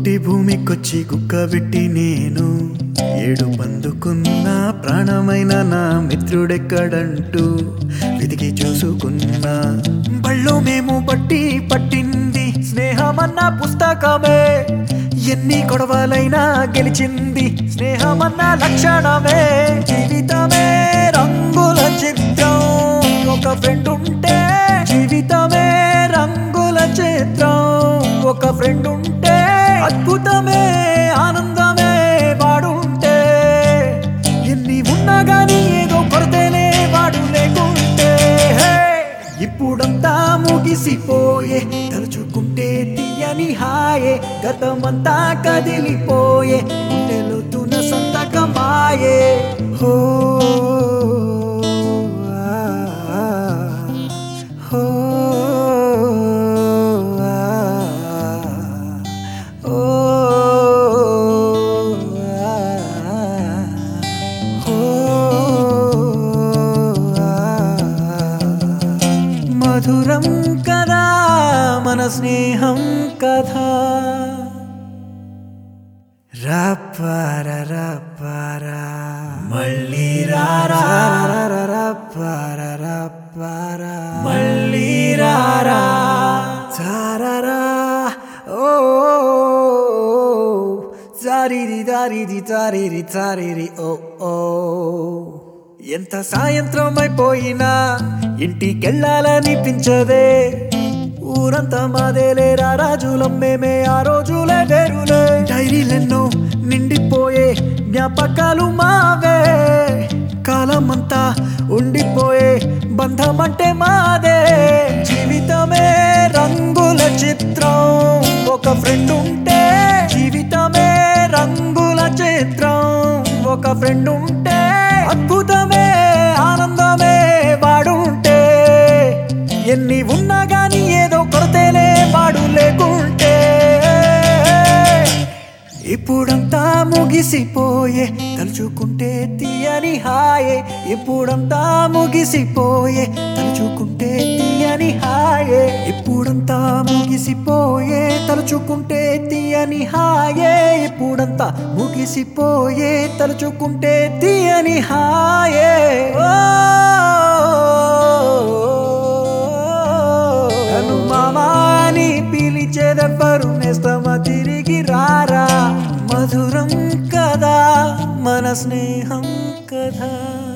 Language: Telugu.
పుట్టి భూమికొచ్చి కుక్కబెట్టి నేను ఏడు పందుకున్న ప్రాణమైన నా మిత్రుడెక్కడంటూ వెతికి చూసుకున్నా బళ్ళు మేము పట్టి పట్టింది స్నేహమన్న పుస్తకమే ఎన్ని గొడవలైనా గెలిచింది స్నేహమన్న లక్షణమే జీవితమే రంగుల చిత్రం ఒక ఫ్రెండ్ ఉంటే జీవితమే రంగుల చిత్రం ఒక ఫ్రెండ్ ఉంటే అద్భుతమే ఆనందమే వాడుంటే ఎన్ని ఉన్నా గానీ ఏదో కొరతేనే వాడు లేకుంటే హే! ఇప్పుడంతా ముగిసిపోయే తలుచుకుంటే తీయని హాయే గతమంతా కదిలిపోయే గుండెలుతున్న సంతకమాయే హో ఆ, ఆ, హో ఆ, ఓ ఆ, హో మధురం కదా మన స్నేహం కథ రప్పర రప్పర మళ్ళీ రారా రప్పర రప్పర మళ్ళీ రారా చారరా ఓ జారిరి దారిరి జారిరి జారిరి ఓ ఓ ఎంత సాయంత్రం అయిపోయినా ఇంటికెళ్ళాలనిపించదే ఊరంతా మాదేలేరా రాజులం మేమే ఆ రోజులే వేరులే డైరీలెన్నో నిండిపోయే జ్ఞాపకాలు మావే కాలమంతా ఉండిపోయే బంధం అంటే మాదే జీవితమే రంగుల చిత్రం ఒక ఫ్రెండ్ ఉంటే జీవితమే రంగుల చిత్రం ఒక ఫ్రెండ్ ఉంటే అద్భుతమే ఆనందమే వాడుంటే ఎన్ని ఉన్నా గానీ ఏదో కొరతేనే వాడు లేకుంటే ఇప్పుడంతా ముగిసిపోయే తలుచుకుంటే తీయని హాయే ఇప్పుడంతా ముగిసిపోయే తలుచుకుంటే తీయని హాయే ఇప్పుడంతా ముగిసిపోయే తలుచుకుంటే తీయని హాయే ఇప్పుడంతా ముగిసిపోయే తలుచుకుంటే తీయని హాయే నన్ను మామాని పిలిచేదెవ్వరు నేస్తమ తిరిగి రారా మధురం కదా మన స్నేహం కదా